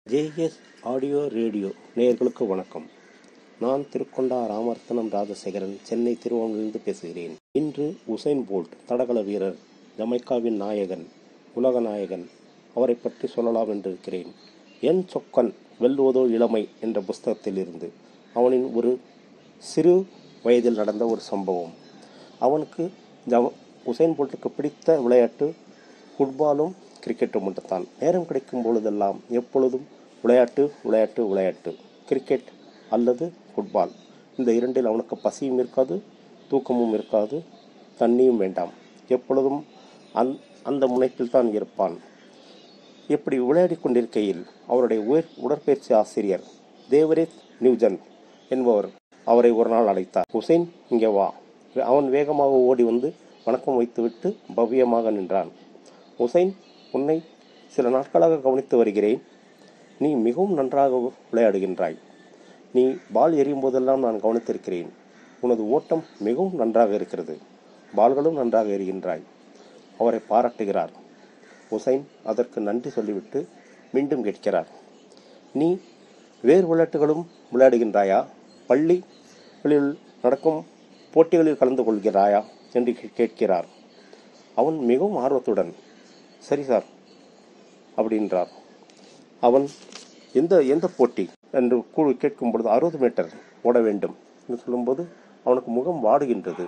JS audio radio நேயர்களுக்கு வணக்கம் நான் திருக்கொண்டா ராமரத்னம் ராஜசேகரன் சென்னை திருவாங்கலிருந்து பேசுகிறேன் இன்று உசைன் போல்ட் தடகள வீரர் ஜமைக்காவின் நாயகன் உலக நாயகன் அவரை பற்றி சொல்லலாம் என்றிருக்கிறேன் என் சொக்கன் வெல்லுவதோ இளமை என்ற புஸ்தகத்தில் இருந்து அவனின் ஒரு சிறு வயதில் நடந்த ஒரு சம்பவம் அவனுக்கு ஜம உசைன் போல்ட்டுக்கு பிடித்த விளையாட்டு ஃபுட்பாலும் கிரிக்கெட்டும் மட்டும்தான் நேரம் கிடைக்கும் பொழுதெல்லாம் எப்பொழுதும் விளையாட்டு விளையாட்டு விளையாட்டு கிரிக்கெட் அல்லது ஃபுட்பால் இந்த இரண்டில் அவனுக்கு பசியும் இருக்காது தூக்கமும் இருக்காது தண்ணியும் வேண்டாம் எப்பொழுதும் அந் அந்த முனைப்பில் தான் இருப்பான் இப்படி விளையாடி கொண்டிருக்கையில் அவருடைய உயர் உடற்பயிற்சி ஆசிரியர் தேவரேத் நியூஜன் என்பவர் அவரை ஒரு நாள் அழைத்தார் ஹுசைன் இங்கே வா அவன் வேகமாக ஓடி வந்து வணக்கம் வைத்துவிட்டு பவ்யமாக நின்றான் ஹுசைன் உன்னை சில நாட்களாக கவனித்து வருகிறேன் நீ மிகவும் நன்றாக விளையாடுகின்றாய் நீ பால் எறியும் போதெல்லாம் நான் கவனித்திருக்கிறேன் உனது ஓட்டம் மிகவும் நன்றாக இருக்கிறது பால்களும் நன்றாக எறிகின்றாய் அவரை பாராட்டுகிறார் ஹுசைன் அதற்கு நன்றி சொல்லிவிட்டு மீண்டும் கேட்கிறார் நீ வேறு விளையாட்டுகளும் விளையாடுகின்றாயா பள்ளிகளில் நடக்கும் போட்டிகளில் கலந்து கொள்கிறாயா என்று கே- கேட்கிறார் அவன் மிகவும் ஆர்வத்துடன் சரி சார் அப்படின்றார் அவன் எந்த எந்த போட்டி என்று குழு கேட்கும் பொழுது அறுபது மீட்டர் ஓட வேண்டும் என்று சொல்லும்போது அவனுக்கு முகம் வாடுகின்றது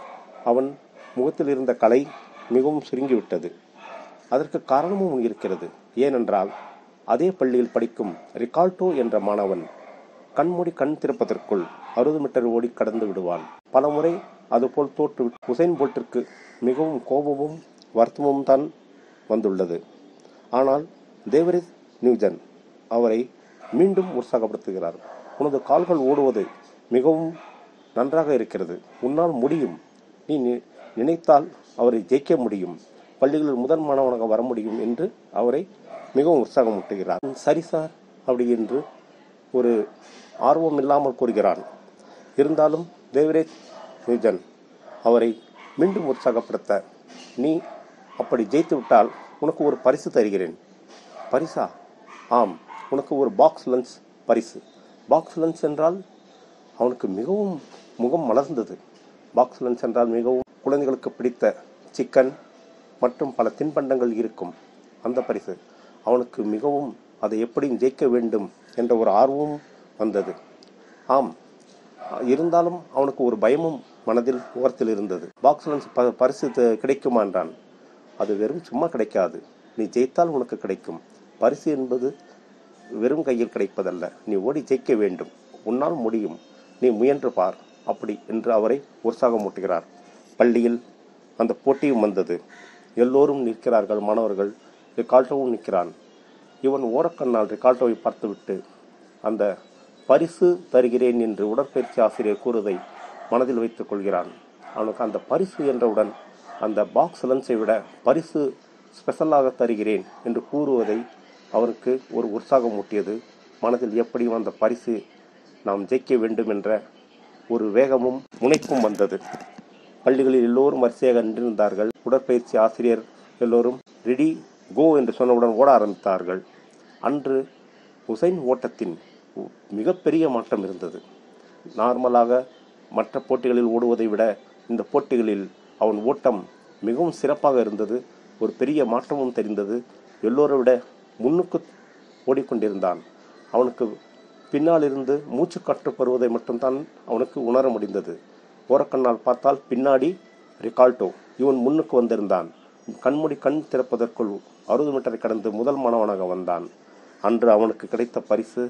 அவன் முகத்தில் இருந்த கலை மிகவும் சுருங்கிவிட்டது அதற்கு காரணமும் இருக்கிறது ஏனென்றால் அதே பள்ளியில் படிக்கும் ரிகால்டோ என்ற மாணவன் கண்மூடி கண் திறப்பதற்குள் அறுபது மீட்டர் ஓடி கடந்து விடுவான் பலமுறை அதுபோல் தோற்று உசைன் போல்ட்டிற்கு மிகவும் கோபமும் வருத்தமும் தான் வந்துள்ளது ஆனால் தேவரிஸ் நியூஜன் அவரை மீண்டும் உற்சாகப்படுத்துகிறார் உனது கால்கள் ஓடுவது மிகவும் நன்றாக இருக்கிறது உன்னால் முடியும் நீ நி- நினைத்தால் அவரை ஜெயிக்க முடியும் பள்ளிகளில் முதல் மாணவனாக வர முடியும் என்று அவரை மிகவும் உற்சாகமூட்டுகிறார் சரி சார் அப்படி என்று ஒரு ஆர்வம் இல்லாமல் கூறுகிறான் இருந்தாலும் தேவரேஜ் நியூஜன் அவரை மீண்டும் உற்சாகப்படுத்த நீ அப்படி ஜெயித்து விட்டால் உனக்கு ஒரு பரிசு தருகிறேன் பரிசா ஆம் உனக்கு ஒரு பாக்ஸ் லஞ்ச் பரிசு பாக்ஸ் லஞ்ச் என்றால் அவனுக்கு மிகவும் முகம் மலர்ந்தது பாக்ஸ் லஞ்ச் என்றால் மிகவும் குழந்தைகளுக்கு பிடித்த சிக்கன் மற்றும் பல தின்பண்டங்கள் இருக்கும் அந்த பரிசு அவனுக்கு மிகவும் அதை எப்படியும் ஜெயிக்க வேண்டும் என்ற ஒரு ஆர்வமும் வந்தது ஆம் இருந்தாலும் அவனுக்கு ஒரு பயமும் மனதில் ஓரத்தில் இருந்தது பாக்ஸ் லஞ்ச் ப- பரிசு த- கிடைக்குமா என்றான் அது வெறும் சும்மா கிடைக்காது நீ ஜெயித்தால் உனக்கு கிடைக்கும் பரிசு என்பது வெறும் கையில் கிடைப்பதல்ல நீ ஓடி ஜெயிக்க வேண்டும் உன்னால் முடியும் நீ முயன்று பார் அப்படி என்று அவரை உற்சாகமூட்டுகிறார் பள்ளியில் அந்த போட்டியும் வந்தது எல்லோரும் நிற்கிறார்கள் மாணவர்கள் ரிகால்டோவும் நிற்கிறான் இவன் ஓரக்கண்ணால் ரிகால்டோவை பார்த்துவிட்டு அந்த பரிசு தருகிறேன் என்று உடற்பயிற்சி ஆசிரியர் கூறுவதை மனதில் வைத்துக் கொள்கிறான் அவனுக்கு அந்த பரிசு என்றவுடன் அந்த பாக்ஸ் லஞ்சை விட பரிசு ஸ்பெஷலாக தருகிறேன் என்று கூறுவதை அவருக்கு ஒரு உற்சாகம் ஊட்டியது மனதில் எப்படியும் அந்த பரிசு நாம் ஜெயிக்க வேண்டும் என்ற ஒரு வேகமும் முனைப்பும் வந்தது பள்ளிகளில் எல்லோரும் வரிசையாக நின்றிருந்தார்கள் உடற்பயிற்சி ஆசிரியர் எல்லோரும் ரெடி கோ என்று சொன்னவுடன் ஓட ஆரம்பித்தார்கள் அன்று உசைன் ஓட்டத்தின் மிகப்பெரிய மாற்றம் இருந்தது நார்மலாக மற்ற போட்டிகளில் ஓடுவதை விட இந்த போட்டிகளில் அவன் ஓட்டம் மிகவும் சிறப்பாக இருந்தது ஒரு பெரிய மாற்றமும் தெரிந்தது எல்லோரை விட முன்னுக்கு ஓடிக்கொண்டிருந்தான் அவனுக்கு பின்னால் இருந்து மூச்சு காற்று பருவதை மட்டும்தான் அவனுக்கு உணர முடிந்தது ஓரக்கண்ணால் பார்த்தால் பின்னாடி ரிகால்டோ இவன் முன்னுக்கு வந்திருந்தான் கண்மூடி கண் திறப்பதற்குள் அறுபது மீட்டரை கடந்து முதல் மாணவனாக வந்தான் அன்று அவனுக்கு கிடைத்த பரிசு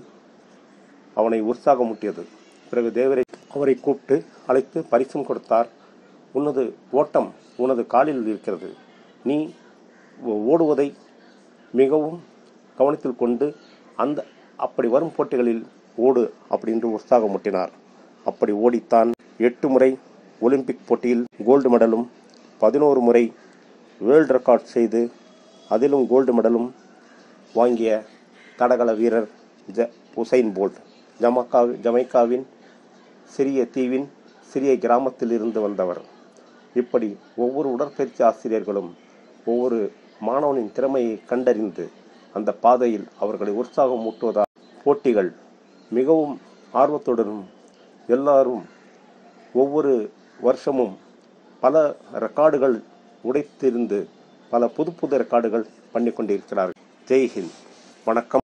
அவனை உற்சாகமூட்டியது பிறகு தேவரை அவரை கூப்பிட்டு அழைத்து பரிசும் கொடுத்தார் உனது ஓட்டம் உனது காலில் இருக்கிறது நீ ஓ- ஓடுவதை மிகவும் கவனத்தில் கொண்டு அந்த அப்படி வரும் போட்டிகளில் ஓடு அப்படின்னு உற்சாகமூட்டினார் அப்படி ஓடித்தான் எட்டு முறை ஒலிம்பிக் போட்டியில் கோல்டு மெடலும் பதினோரு முறை வேர்ல்டு ரெக்கார்ட் செய்து அதிலும் கோல்டு மெடலும் வாங்கிய தடகள வீரர் ஜ உசைன் போல்ட் ஜமக்கா ஜமைக்காவின் சிறிய தீவின் சிறிய கிராமத்தில் இருந்து வந்தவர் இப்படி ஒவ்வொரு உடற்பயிற்சி ஆசிரியர்களும் ஒவ்வொரு மாணவனின் திறமையை கண்டறிந்து அந்த பாதையில் அவர்களை உற்சாகம் ஊட்டுவதால் போட்டிகள் மிகவும் ஆர்வத்துடனும் எல்லாரும் ஒவ்வொரு வருஷமும் பல ரெக்கார்டுகள் உடைத்திருந்து பல புது புது ரெக்கார்டுகள் பண்ணி கொண்டிருக்கிறார்கள் ஜெய்ஹிந்த் வணக்கம்